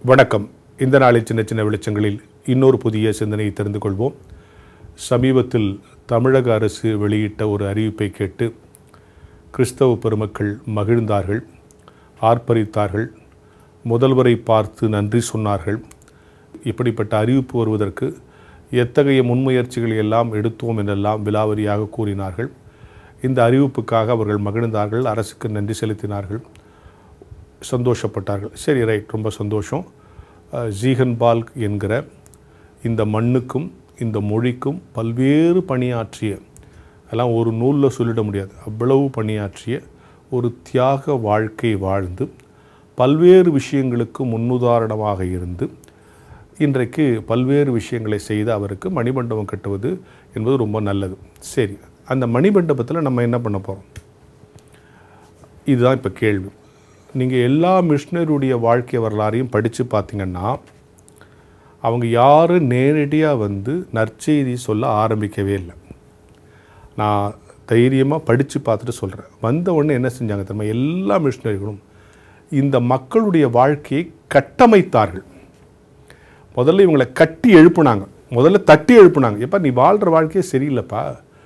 வணக்கம் இந்த நாளில் சின்ன சின்ன வெளிச்சங்களில் இன்னொரு புதிய சிந்தனையை தெரிந்து கொள்வோம் சமீபத்தில் தமிழக அரசு வெளியிட்ட ஒரு அறிவிப்பை கேட்டு கிறிஸ்தவ பெருமக்கள் மகிழ்ந்தார்கள் ஆர்ப்பரித்தார்கள் முதல்வரை பார்த்து நன்றி சொன்னார்கள் இப்படிப்பட்ட அறிவிப்பு வருவதற்கு எத்தகைய முன்முயற்சிகளை எல்லாம் எடுத்தோம் என்றெல்லாம் விலாவரியாக கூறினார்கள் இந்த அறிவிப்புக்காக அவர்கள் மகிழ்ந்தார்கள் அரசுக்கு நன்றி செலுத்தினார்கள் சந்தோஷப்பட்டார்கள் சரி ரைட் ரொம்ப சந்தோஷம் அஹ், ஜீகன் பால்க் என்கிற இந்த மண்ணுக்கும் இந்த மொழிக்கும் பல்வேறு பணியாற்றிய அதெல்லாம் ஒரு நூலில் சொல்லிட முடியாது அவ்வளவு பணியாற்றிய ஒரு தியாக வாழ்க்கை வாழ்ந்து பல்வேறு விஷயங்களுக்கு முன்னுதாரணமாக இருந்து இன்றைக்கு பல்வேறு விஷயங்களை செய்து அவருக்கு மணிமண்டபம் கட்டுவது என்பது ரொம்ப நல்லது சரி அந்த மணிமண்டபத்தில் நம்ம என்ன பண்ண போகிறோம் இதுதான் இப்போ கேள்வி நீங்கள் எல்லா மிஷினருடைய வாழ்க்கை வரலாறையும் படித்து பார்த்தீங்கன்னா அவங்க யாரும் நேரடியாக வந்து நற்செய்தி சொல்ல ஆரம்பிக்கவே இல்லை நான் தைரியமாக படித்து பார்த்துட்டு சொல்கிறேன் வந்த உடனே என்ன செஞ்சாங்க தெரியுமா எல்லா மிஷினரிகளும் இந்த மக்களுடைய வாழ்க்கையை கட்டமைத்தார்கள் முதல்ல இவங்களை கட்டி எழுப்புனாங்க முதல்ல தட்டி எழுப்புனாங்க எப்பா நீ வாழ்கிற வாழ்க்கையே சரியில்லைப்பா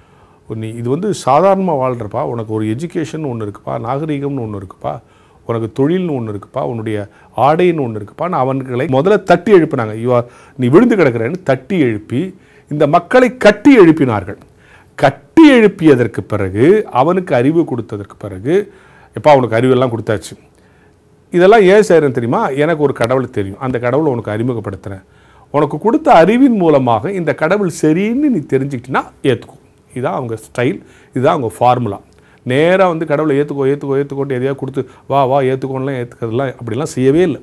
நீ இது வந்து சாதாரணமாக வாழ்கிறப்பா உனக்கு ஒரு எஜுகேஷன் ஒன்று இருக்குப்பா நாகரீகம்னு ஒன்று இருக்குப்பா உனக்கு தொழில்னு ஒன்று இருக்குப்பா உன்னுடைய ஆடைன்னு ஒன்று இருக்குப்பா நான் அவன்களை முதல்ல தட்டி எழுப்பினாங்க யூ ஆர் நீ விழுந்து கிடக்கிறேன்னு தட்டி எழுப்பி இந்த மக்களை கட்டி எழுப்பினார்கள் கட்டி எழுப்பியதற்கு பிறகு அவனுக்கு அறிவு கொடுத்ததற்கு பிறகு எப்பா அவனுக்கு அறிவெல்லாம் கொடுத்தாச்சு இதெல்லாம் ஏன் செய்கிறேன் தெரியுமா எனக்கு ஒரு கடவுள் தெரியும் அந்த கடவுளை உனக்கு அறிமுகப்படுத்துகிறேன் உனக்கு கொடுத்த அறிவின் மூலமாக இந்த கடவுள் சரின்னு நீ தெரிஞ்சுக்கிட்டினா ஏற்றுக்கும் இதுதான் அவங்க ஸ்டைல் இதுதான் அவங்க ஃபார்முலா நேராக வந்து கடவுளை ஏற்றுக்கோ ஏற்றுக்கோ ஏற்றுக்கோட்டு எதையா கொடுத்து வா வா ஏற்றுக்கோன்னுலாம் ஏற்றுக்கிறதுலாம் அப்படிலாம் செய்யவே இல்லை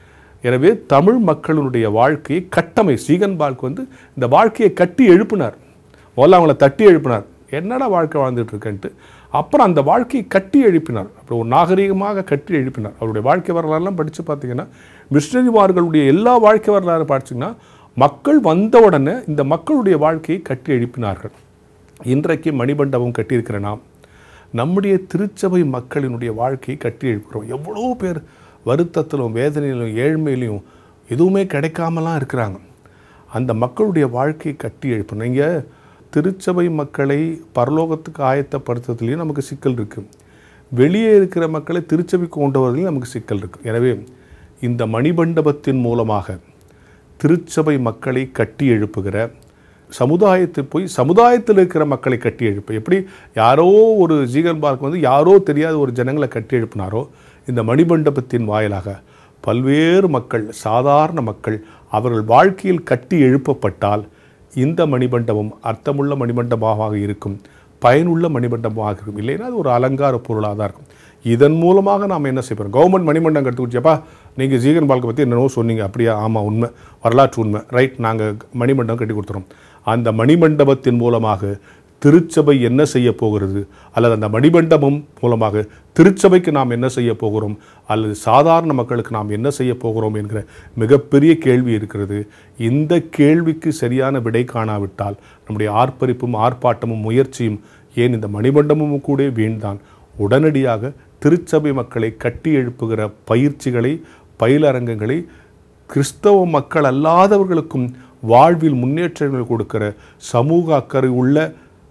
எனவே தமிழ் மக்களுடைய வாழ்க்கையை கட்டமை சீகன் பால்க் வந்து இந்த வாழ்க்கையை கட்டி எழுப்பினார் முதல்ல அவங்கள தட்டி எழுப்பினார் என்னடா வாழ்க்கை வாழ்ந்துட்டு இருக்கேன்ட்டு அப்புறம் அந்த வாழ்க்கையை கட்டி எழுப்பினார் அப்புறம் ஒரு நாகரீகமாக கட்டி எழுப்பினார் அவருடைய வாழ்க்கை வரலாறுலாம் படித்து பார்த்தீங்கன்னா மிஷினரிமார்களுடைய எல்லா வாழ்க்கை வரலாறு படிச்சிங்கன்னா மக்கள் வந்த உடனே இந்த மக்களுடைய வாழ்க்கையை கட்டி எழுப்பினார்கள் இன்றைக்கு மணிமண்டபம் கட்டியிருக்கிற நாம் நம்முடைய திருச்சபை மக்களினுடைய வாழ்க்கையை கட்டி எழுப்புகிறோம் எவ்வளோ பேர் வருத்தத்திலும் வேதனையிலும் ஏழ்மையிலையும் எதுவுமே கிடைக்காமலாம் இருக்கிறாங்க அந்த மக்களுடைய வாழ்க்கையை கட்டி எழுப்பணும் இங்கே திருச்சபை மக்களை பரலோகத்துக்கு ஆயத்தப்படுத்துறதுலையும் நமக்கு சிக்கல் இருக்குது வெளியே இருக்கிற மக்களை திருச்சபைக்கு கொண்டு வரதுலையும் நமக்கு சிக்கல் இருக்குது எனவே இந்த மணிமண்டபத்தின் மூலமாக திருச்சபை மக்களை கட்டி எழுப்புகிற சமுதாயத்தை போய் சமுதாயத்தில் இருக்கிற மக்களை கட்டி எழுப்பு எப்படி யாரோ ஒரு ஜீகன் பார்க் வந்து யாரோ தெரியாத ஒரு ஜனங்களை கட்டி எழுப்பினாரோ இந்த மணிமண்டபத்தின் வாயிலாக பல்வேறு மக்கள் சாதாரண மக்கள் அவர்கள் வாழ்க்கையில் கட்டி எழுப்பப்பட்டால் இந்த மணிமண்டபம் அர்த்தமுள்ள மணிமண்டபமாக இருக்கும் பயனுள்ள மணிமண்டபமாக இருக்கும் இல்லைன்னா அது ஒரு அலங்கார பொருளாக தான் இருக்கும் இதன் மூலமாக நாம் என்ன செய்யறோம் கவர்மெண்ட் மணிமண்டபம் கட்டி கொடுச்சப்பா நீங்கள் ஜீகன் பால்கை பற்றி என்னவோ சொன்னீங்க அப்படியா ஆமாம் உண்மை வரலாற்று உண்மை ரைட் நாங்கள் மணிமண்டபம் கட்டி கொடுத்துறோம் அந்த மணிமண்டபத்தின் மூலமாக திருச்சபை என்ன செய்ய போகிறது அல்லது அந்த மணிமண்டபம் மூலமாக திருச்சபைக்கு நாம் என்ன செய்ய போகிறோம் அல்லது சாதாரண மக்களுக்கு நாம் என்ன செய்ய போகிறோம் என்கிற மிகப்பெரிய கேள்வி இருக்கிறது இந்த கேள்விக்கு சரியான விடை காணாவிட்டால் நம்முடைய ஆர்ப்பரிப்பும் ஆர்ப்பாட்டமும் முயற்சியும் ஏன் இந்த மணிமண்டபமும் கூட வீண்தான் உடனடியாக திருச்சபை மக்களை கட்டி எழுப்புகிற பயிற்சிகளை பயிலரங்கங்களை கிறிஸ்தவ மக்கள் அல்லாதவர்களுக்கும் வாழ்வில் முன்னேற்றங்கள் கொடுக்கிற சமூக அக்கறை உள்ள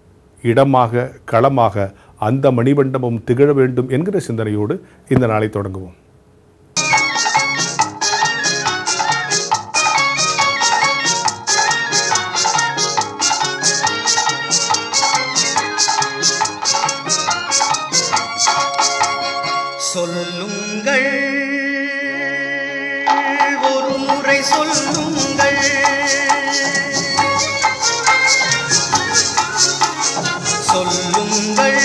இடமாக களமாக அந்த மணிமண்டபம் திகழ வேண்டும் என்கிற சிந்தனையோடு இந்த நாளை தொடங்குவோம் சொல்லுங்கள் ஒரு முறை சொல்லுங்கள் சொல்லுங்கள்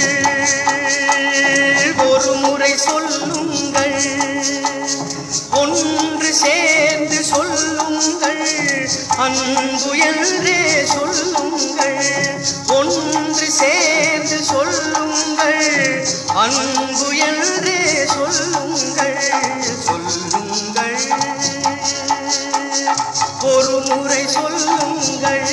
ஒரு முறை சொல்லுங்கள் ஒன்று சேர்ந்து சொல்லுங்கள் அன்பு என்றே சொல்லுங்கள் ஒன்று சேர்ந்து சொல்லுங்கள் அன்பு என்றே சொல்லுங்கள் சொல்லுங்கள் ஒரு முறை சொல்லுங்கள்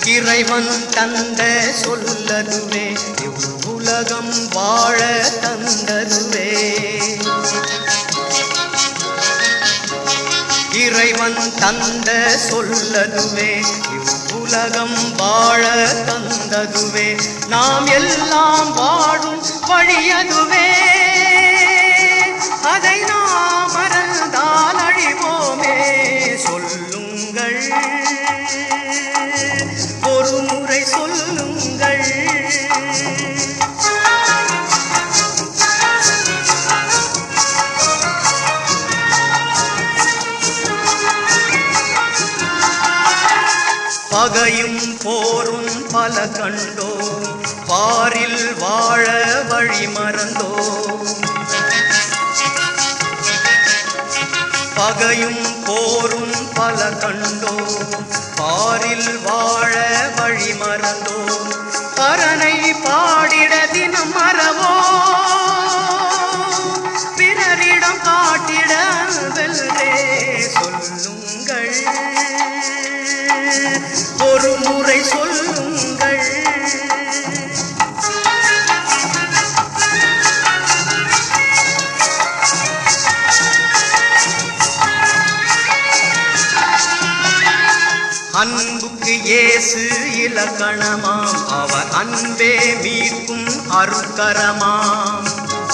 இறைவன் தந்த சொல்லதுவே இவ்வுலகம் வாழ தந்ததுவே இறைவன் தந்த சொல்லதுவே இவ்வுலகம் வாழ தந்ததுவே நாம் எல்லாம் வாழும் வழியதுவே அதை நாம் மறந்தால் அழிவோமே சொல்லுங்கள் ஒரு முறை சொல்லுங்கள் பகையும் போரும் பல கண்டோ பாரில் வாழ வழி மறந்தோ பகையும் போரும் பல கண்டோ பாரில் வாழ வழி மறந்தோ பரனை பாடிட தினம் மறவோ பிறரிடம் காட்டிட வெல்லே சொல்லுங்கள் ஒரு முறை சொல்லுங்கள் அன்புக்கு இயேசு இலக்கணமாம் அவர் அன்பே மீட்கும் அருக்கரமாம்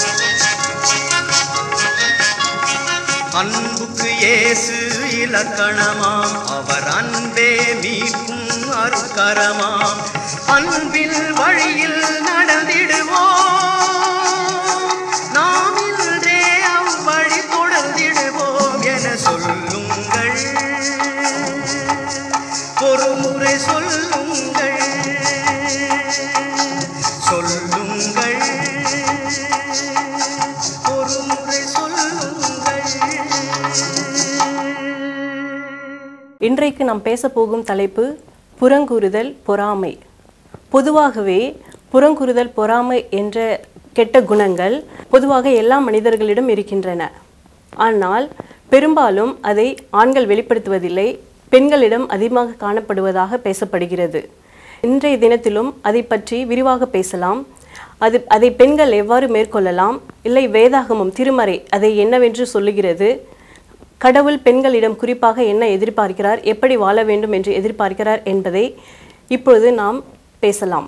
அன்புக்கு இயேசு இலக்கணமாம் அவர் அன்பே மீட்கும் அருக்கரமாம் அன்பில் வழியில் நடந்திடுவோம் நாம் இன்றே அவ்வழி தொடர்ந்திடுவோம் என சொல்லுங்கள் ஒரு முறை சொல்லுங்கள் சொல்லுங்கள் ஒரு முறை சொல்லுங்கள் இன்றைக்கு நாம் பேச போகும் தலைப்பு புறங்கூறுதல் பொறாமை பொதுவாகவே புறங்கூறுதல் பொறாமை என்ற கெட்ட குணங்கள் பொதுவாக எல்லா மனிதர்களிடம் இருக்கின்றன ஆனால் பெரும்பாலும் அதை ஆண்கள் வெளிப்படுத்துவதில்லை பெண்களிடம் அதிகமாக காணப்படுவதாக பேசப்படுகிறது இன்றைய தினத்திலும் அதை பற்றி விரிவாக பேசலாம் அது அதை பெண்கள் எவ்வாறு மேற்கொள்ளலாம் இல்லை வேதாகமம் திருமறை அதை என்னவென்று சொல்லுகிறது கடவுள் பெண்களிடம் குறிப்பாக என்ன எதிர்பார்க்கிறார் எப்படி வாழ வேண்டும் என்று எதிர்பார்க்கிறார் என்பதை இப்பொழுது நாம் பேசலாம்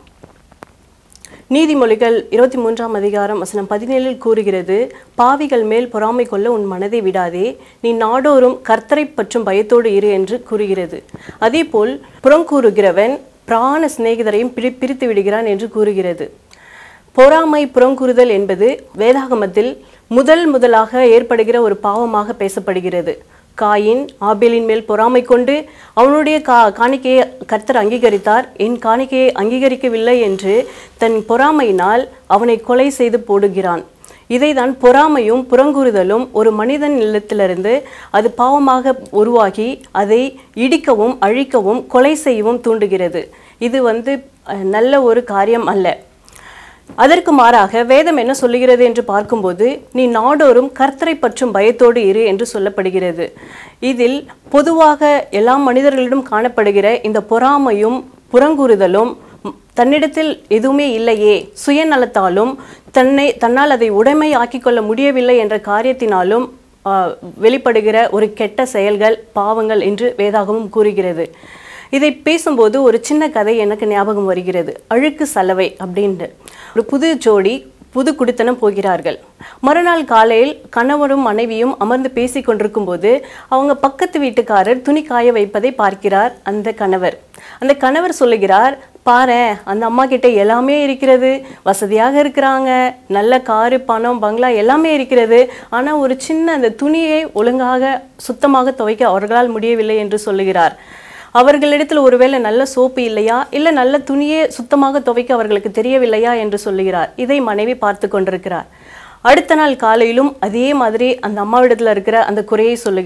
நீதிமொழிகள் இருபத்தி மூன்றாம் அதிகாரம் வசனம் பதினேழில் கூறுகிறது பாவிகள் மேல் பொறாமை கொள்ள உன் மனதை விடாதே நீ நாடோறும் கர்த்தரை பற்றும் பயத்தோடு இரு என்று கூறுகிறது அதேபோல் புறங்கூறுகிறவன் பிராண சிநேகிதரையும் பிரி பிரித்து விடுகிறான் என்று கூறுகிறது பொறாமை புறங்கூறுதல் என்பது வேதாகமத்தில் முதல் முதலாக ஏற்படுகிற ஒரு பாவமாக பேசப்படுகிறது காயின் ஆபேலின் மேல் பொறாமை கொண்டு அவனுடைய கா காணிக்கையை கர்த்தர் அங்கீகரித்தார் என் காணிக்கையை அங்கீகரிக்கவில்லை என்று தன் பொறாமையினால் அவனை கொலை செய்து போடுகிறான் இதைதான் பொறாமையும் புறங்கூறுதலும் ஒரு மனிதன் இல்லத்திலிருந்து அது பாவமாக உருவாகி அதை இடிக்கவும் அழிக்கவும் கொலை செய்யவும் தூண்டுகிறது இது வந்து அஹ், நல்ல ஒரு காரியம் அல்ல அதற்கு மாறாக வேதம் என்ன சொல்லுகிறது என்று பார்க்கும்போது நீ நாடோறும் கர்த்தரை பற்றும் பயத்தோடு இரு என்று சொல்லப்படுகிறது இதில் பொதுவாக எல்லா மனிதர்களிடம் காணப்படுகிற இந்த பொறாமையும் புறங்கூறுதலும் ம், தன்னிடத்தில் எதுவுமே இல்லையே சுயநலத்தாலும் தன்னை தன்னால் அதை உடைமையாக்கிக் கொள்ள முடியவில்லை என்ற காரியத்தினாலும் ஆ, வெளிப்படுகிற ஒரு கெட்ட செயல்கள் பாவங்கள் என்று வேதாகமும் கூறுகிறது இதை பேசும்போது ஒரு சின்ன கதை எனக்கு ஞாபகம் வருகிறது அழுக்கு சலவை அப்படின்ட்டு ஒரு புது ஜோடி புது குடித்தனம் போகிறார்கள் மறுநாள் காலையில் கணவரும் மனைவியும் அமர்ந்து பேசி கொண்டிருக்கும் போது அவங்க பக்கத்து வீட்டுக்காரர் துணி காய வைப்பதை பார்க்கிறார் அந்த கணவர் அந்த கணவர் சொல்லுகிறார் பாரேன் அந்த அம்மா கிட்ட எல்லாமே இருக்கிறது வசதியாக இருக்கிறாங்க நல்ல காரு பணம் பங்களா எல்லாமே இருக்கிறது ஆனால் ஒரு சின்ன அந்த துணியை ஒழுங்காக சுத்தமாக துவைக்க அவர்களால் முடியவில்லை என்று சொல்லுகிறார் அவர்களிடத்தில் ஒருவேளை நல்ல சோப்பு இல்லையா இல்லை நல்ல துணியே சுத்தமாக துவைக்க அவர்களுக்கு தெரியவில்லையா என்று சொல்லுகிறார் இதை மனைவி பார்த்து கொண்டிருக்கிறார் அடுத்த நாள் காலையிலும் அதே மாதிரி அந்த அம்மாவிடத்தில் இருக்கிற அந்த குறையை சொல்லுகிறார்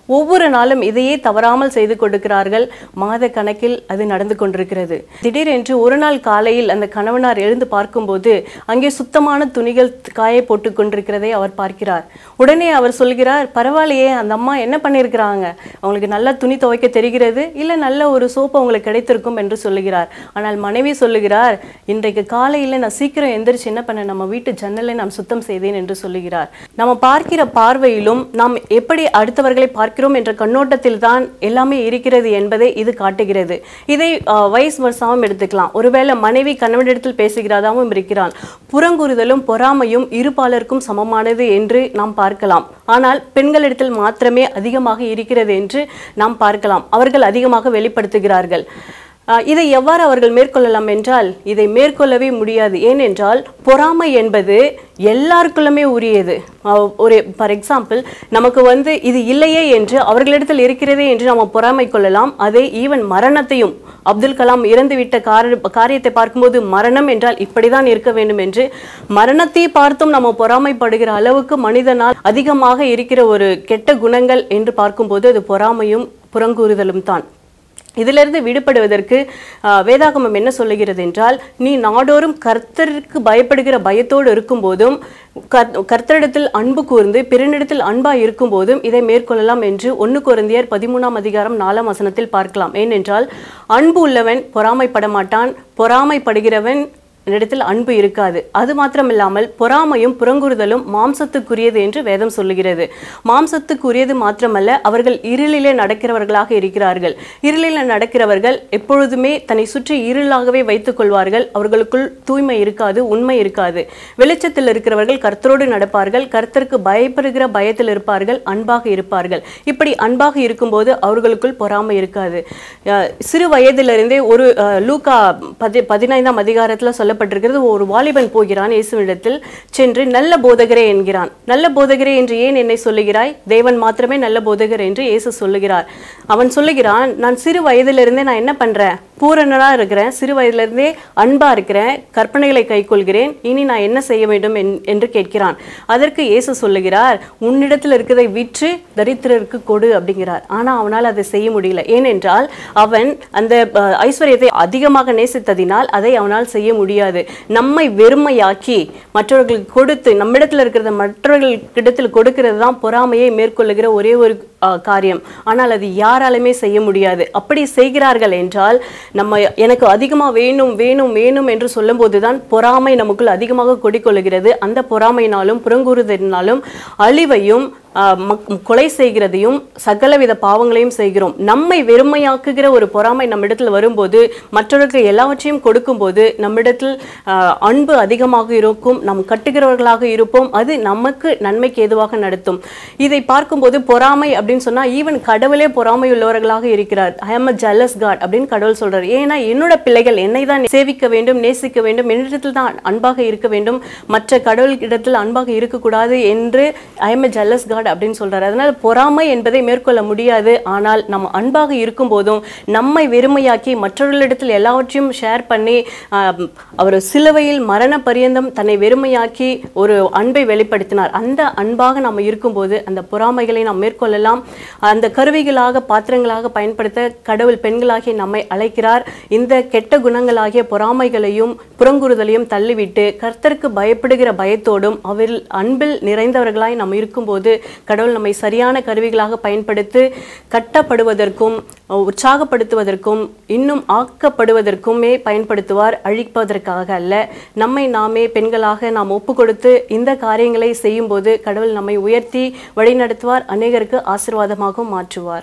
ஒவ்வொரு நாளும் இதையே தவறாமல் செய்து கொடுக்கிறார்கள் மாத கணக்கில் அது நடந்து கொண்டிருக்கிறது திடீரென்று ஒரு நாள் காலையில் அந்த கணவனார் எழுந்து பார்க்கும்போது அங்கே சுத்தமான துணிகள் காய போட்டு கொண்டிருக்கிறதை அவர் பார்க்கிறார் உடனே அவர் சொல்கிறார் பரவாயில்லையே அந்த அம்மா என்ன பண்ணியிருக்கிறாங்க அவங்களுக்கு நல்லா துணி துவைக்க தெரிகிறது இல்லை நல்ல ஒரு சோப்பு அவங்களுக்கு கிடைத்திருக்கும் என்று சொல்லுகிறார் ஆனால் மனைவி சொல்லுகிறார் இன்றைக்கு காலையில் நான் சீக்கிரம் எந்திரிச்சு என்ன பண்ண நம்ம வீட்டு ஜன்னலை நான் சுத்தம் செய்தேன் என்று சொல்லுகிறார் நம்ம பார்க்கிற பார்வையிலும் நாம் எப்படி அடுத்தவர்களை பார்க்கிறோம் என்ற கண்ணோட்டத்தில் தான் எல்லாமே இருக்கிறது என்பதை இது காட்டுகிறது இதை வயசு வருஷமும் எடுத்துக்கலாம் ஒருவேளை மனைவி கணவனிடத்தில் பேசுகிறதாகவும் இருக்கிறான் புறங்குறுதலும் பொறாமையும் இருபாலருக்கும் சமமானது என்று நாம் பார்க்கலாம் ஆனால் பெண்களிடத்தில் மாத்திரமே அதிகமாக இருக்கிறது என்று நாம் பார்க்கலாம் அவர்கள் அதிகமாக வெளிப்படுத்துகிறார்கள் ஆஹ் இதை எவ்வாறு அவர்கள் மேற்கொள்ளலாம் என்றால் இதை மேற்கொள்ளவே முடியாது ஏனென்றால் பொறாமை என்பது எல்லாருக்குள்ளுமே உரியது ஆஹ் ஒரு ஃபார் எக்ஸாம்பிள் நமக்கு வந்து இது இல்லையே என்று அவர்களிடத்தில் இருக்கிறதே என்று நம்ம பொறாமை கொள்ளலாம் அதை ஈவன் மரணத்தையும் அப்துல் கலாம் இறந்துவிட்ட கார காரியத்தை பார்க்கும்போது மரணம் என்றால் இப்படிதான் இருக்க வேண்டும் என்று மரணத்தை பார்த்தும் நம்ம பொறாமைப்படுகிற அளவுக்கு மனிதனால் அதிகமாக இருக்கிற ஒரு கெட்ட குணங்கள் என்று பார்க்கும்போது அது பொறாமையும் புறங்கூறுதலும் தான் இதிலிருந்து விடுபடுவதற்கு ஆஹ், வேதாகமம் என்ன சொல்லுகிறது என்றால் நீ நாடோறும் கர்த்தருக்கு பயப்படுகிற பயத்தோடு இருக்கும்போதும் கர் கர்த்தரிடத்தில் அன்பு கூர்ந்து பிறனிடத்தில் அன்பா இருக்கும்போதும் இதை மேற்கொள்ளலாம் என்று ஒன்று குருந்தியர் பதிமூணாம் அதிகாரம் நாலாம் வசனத்தில் பார்க்கலாம் ஏனென்றால் அன்பு உள்ளவன் பொறாமைப்பட மாட்டான் பொறாமைப்படுகிறவன் என்னிடத்தில் அன்பு இருக்காது அது மாத்திரமில்லாமல் பொறாமையும் புறங்குறுதலும் மாம்சத்துக்குரியது என்று வேதம் சொல்லுகிறது மாம்சத்துக்குரியது மாத்திரமல்ல அவர்கள் இருளிலே நடக்கிறவர்களாக இருக்கிறார்கள் இருளிலே நடக்கிறவர்கள் எப்பொழுதுமே தன்னை சுற்றி இருளாகவே வைத்துக் கொள்வார்கள் அவர்களுக்குள் தூய்மை இருக்காது உண்மை இருக்காது வெளிச்சத்தில் இருக்கிறவர்கள் கர்த்தரோடு நடப்பார்கள் கர்த்தருக்கு பயப்படுகிற பயத்தில் இருப்பார்கள் அன்பாக இருப்பார்கள் இப்படி அன்பாக இருக்கும்போது அவர்களுக்குள் பொறாமை இருக்காது அஹ் சிறு வயதிலிருந்தே ஒரு அஹ், லூக்கா பதி பதினைந்தாம் அதிகாரத்தில் சொல்லப்பட்டிருக்கிறது ஒரு வாலிபன் போகிறான் இயேசுவிடத்தில் சென்று நல்ல போதகரே என்கிறான் நல்ல போதகரே என்று ஏன் என்னை சொல்லுகிறாய் தேவன் மாத்திரமே நல்ல போதகர் என்று இயேசு சொல்லுகிறார் அவன் சொல்லுகிறான் நான் சிறு வயதிலிருந்தே நான் என்ன பண்றேன் பூரணனா இருக்கிறேன் சிறு வயதிலிருந்தே அன்பா இருக்கிறேன் கற்பனைகளை கைக்கொள்கிறேன் இனி நான் என்ன செய்ய வேண்டும் என்- என்று கேட்கிறான் அதற்கு இயேசு சொல்லுகிறார் உன்னிடத்தில் இருக்கிறதை விற்று தரித்திரருக்கு கொடு அப்படிங்கிறார் ஆனா அவனால் அதை செய்ய முடியல ஏனென்றால் அவன் அந்த அஹ், ஐஸ்வர்யத்தை அதிகமாக நேசித்ததினால் அதை அவனால் செய்ய முடியாது நம்மை வெறுமையாக்கி மற்றவர்களுக்கு கொடுத்து நம்மிடத்தில் இருக்கிறத மற்றவர்களிடத்தில் கொடுக்கிறது தான் பொறாமையை மேற்கொள்ளுகிற ஒரே ஒரு அஹ், காரியம் ஆனால் அது யாராலுமே செய்ய முடியாது அப்படி செய்கிறார்கள் என்றால் நம்ம எனக்கு அதிகமாக வேணும் வேணும் வேணும் என்று சொல்லும்போது தான் பொறாமை நமக்குள் அதிகமாக கொடிக்கொள்ளுகிறது அந்த பொறாமையினாலும் புறங்கூறுதலினாலும் அழிவையும் ஆஹ், மக்- கொலை செய்கிறதையும் சகலவித பாவங்களையும் செய்கிறோம் நம்மை வெறுமையாக்குகிற ஒரு பொறாமை நம்மிடத்தில் வரும்போது மற்றவர்களுக்கு எல்லாவற்றையும் கொடுக்கும்போது நம்மிடத்தில் ஆஹ், அன்பு அதிகமாக இருக்கும் நாம் கட்டுகிறவர்களாக இருப்போம் அது நமக்கு நன்மைக்கு ஏதுவாக நடத்தும் இதை பார்க்கும்போது பொறாமை அப்படின்னு சொன்னா ஈவன் கடவுளே பொறாமை உள்ளவர்களாக இருக்கிறார் I am a jealous God அப்படின்னு கடவுள் சொல்றார் ஏன்னா என்னோட பிள்ளைகள் என்னை தான் சேவிக்க வேண்டும் நேசிக்க வேண்டும் என்னிடத்தில் தான் அன்பாக இருக்க வேண்டும் மற்ற கடவுள் இடத்தில் அன்பாக இருக்கக்கூடாது என்று I am a jealous God அப்படின்னு சொல்றாரு அதனால பொறாமை என்பதை மேற்கொள்ள முடியாது ஆனால் நம்ம அன்பாக இருக்கும் போதும் நம்மை வெறுமையாக்கி மற்றவர்களிடத்தில் எல்லாவற்றையும் ஷேர் பண்ணி ஆம், அவர் சிலுவையில் மரண பரியந்தம் தன்னை வெறுமையாக்கி ஒரு அன்பை வெளிப்படுத்தினார் அந்த அன்பாக நம்ம இருக்கும்போது அந்த பொறாமைகளை நாம் மேற்கொள்ளலாம் அந்த கருவிகளாக பாத்திரங்களாக பயன்படுத்த கடவுள் பெண்களாகிய நம்மை அழைக்கிறார் இந்த கெட்ட குணங்களாகிய பொறாமைகளையும் புறங்குறுதலையும் தள்ளிவிட்டு கர்த்தருக்கு பயப்படுகிற பயத்தோடும் அவரில் அன்பில் நிறைந்தவர்களாய் நாம் இருக்கும்போது கடவுள் நம்மை சரியான கருவிகளாக பயன்படுத்தி கட்டப்படுவதற்கும் உற்சாகப்படுத்துவதற்கும் இன்னும் ஆக்கப்படுவதற்குமே பயன்படுத்துவார் அழிப்பதற்காக அல்ல நம்மை நாமே பெண்களாக நாம் ஒப்பு கொடுத்து இந்த காரியங்களை செய்யும்போது கடவுள் நம்மை உயர்த்தி வழிநடத்துவார் அநேகருக்கு ஆசீர்வாதமாகவும் மாற்றுவார்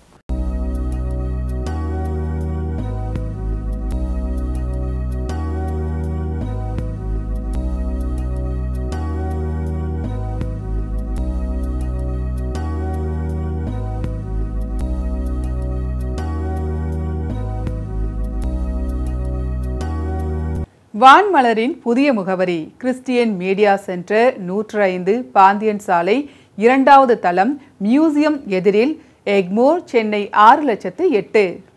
வான்மலரின் புதிய முகவரி கிறிஸ்டியன் மீடியா சென்டர் நூற்று ஐந்து பாந்தியன் சாலை இரண்டாவது தளம் மியூசியம் எதிரில் எக்மோர் சென்னை ஆறு லட்சத்து எட்டு